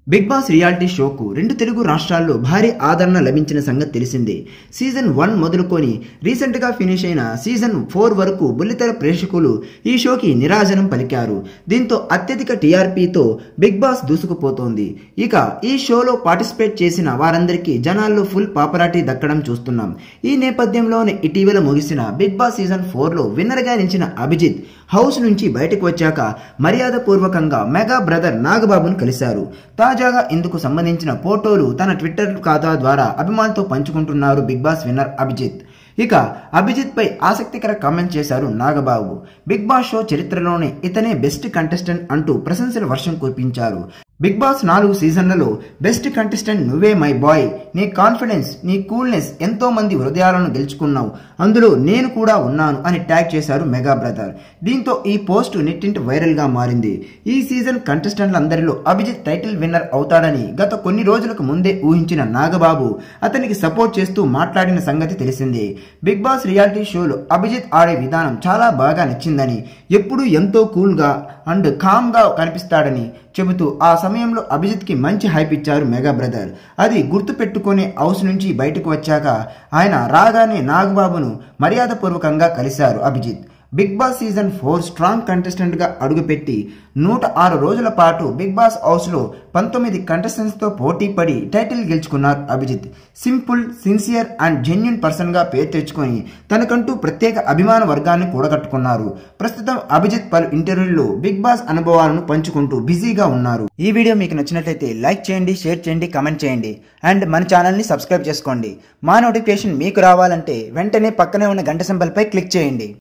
big boss reality షోకు రెండు తెలుగు రాష్ట్రాల్లో భారీ ఆదరణ లభించిన సంగతి తెలిసిందే సీజన్ వన్ మొదలుకొని రీసెంట్గా ఫినిష్ అయిన సీజన్ ఫోర్ వరకు బుల్లితెర ప్రేక్షకులు ఈ షోకి నిరాజనం పలికారు దీంతో అత్యధిక టీఆర్పీతో బిగ్ బాస్ దూసుకుపోతోంది ఇక ఈ షోలో పార్టిసిపేట్ చేసిన వారందరికీ జనాల్లో ఫుల్ పాపులారిటీ దక్కడం చూస్తున్నాం ఈ నేపథ్యంలోనే ఇటీవల ముగిసిన బిగ్ బాస్ సీజన్ ఫోర్లో విన్నర్గా నిలిచిన అభిజిత్ హౌస్ నుంచి బయటకు వచ్చాక మర్యాదపూర్వకంగా మెగా బ్రదర్ నాగబాబును కలిశారు తాజాగా ఇందుకు సంబంధించిన ఫోటోలు తన ట్విట్టర్ ఖాతా ద్వారా అభిమానులతో పంచుకుంటున్నారు బిగ్ బాస్ విన్నర్ అభిజిత్ ఇక అభిజిత్ పై ఆసక్తికర కామెంట్ చేశారు నాగబాబు బిగ్ బాస్ షో చరిత్రలోనే ఇతనే బెస్ట్ కంటెస్టెంట్ అంటూ ప్రశంసల వర్షం కురిపించారు బిగ్ బాస్ నాలుగు సీజన్లలో బెస్ట్ కంటెస్టెంట్ నువ్వే మై బాయ్ నీ కాన్ఫిడెన్స్ నీ కూల్నెస్ ఎంతో మంది హృదయాలను గెలుచుకున్నావు అందులో నేను కూడా ఉన్నాను అని ట్యాగ్ చేశారు మెగా బ్రదర్ దీంతో ఈ పోస్ట్ నెట్టింటి వైరల్ గా మారింది ఈ సీజన్ కంటెస్టెంట్లందరిలో అభిజిత్ టైటిల్ విన్నర్ అవుతాడని గత కొన్ని రోజులకు ముందే ఊహించిన నాగబాబు అతనికి సపోర్ట్ చేస్తూ మాట్లాడిన సంగతి తెలిసిందే బిగ్ బాస్ రియాలిటీ షోలో అభిజిత్ ఆడే విధానం చాలా బాగా నచ్చిందని ఎప్పుడూ ఎంతో కూల్గా అండ్ కామ్గా కనిపిస్తాడని చెబుతూ ఆ సమయంలో అభిజిత్కి మంచి హైప్ ఇచ్చారు మెగా బ్రదర్ అది గుర్తు పెట్టుకునే హౌస్ నుంచి బయటకు వచ్చాక ఆయన రాగానే నాగబాబును మర్యాదపూర్వకంగా కలిశారు Abhijeet Bigg Boss season four strong కంటెస్టెంట్గా అడుగుపెట్టి నూట ఆరు రోజుల పాటు బిగ్ బాస్ హౌస్లో పంతొమ్మిది కంటెస్టెంట్స్తో పోటీ పడి టైటిల్ గెలుచుకున్నారు Abhijeet simple sincere and genuine పర్సన్గా పేరు తెచ్చుకొని తనకంటూ ప్రత్యేక అభిమాన వర్గాన్ని కూడగట్టుకున్నారు ప్రస్తుతం అభిజిత్ పలు ఇంటర్వ్యూల్లో బిగ్ బాస్ అనుభవాలను పంచుకుంటూ బిజీగా ఉన్నారు ఈ వీడియో మీకు నచ్చినట్లయితే లైక్ చేయండి షేర్ చేయండి కమెంట్ చేయండి అండ్ మన ఛానల్ని సబ్స్క్రైబ్ చేసుకోండి మా నోటిఫికేషన్ మీకు రావాలంటే వెంటనే పక్కనే ఉన్న గంట సింబల్పై క్లిక్ చేయండి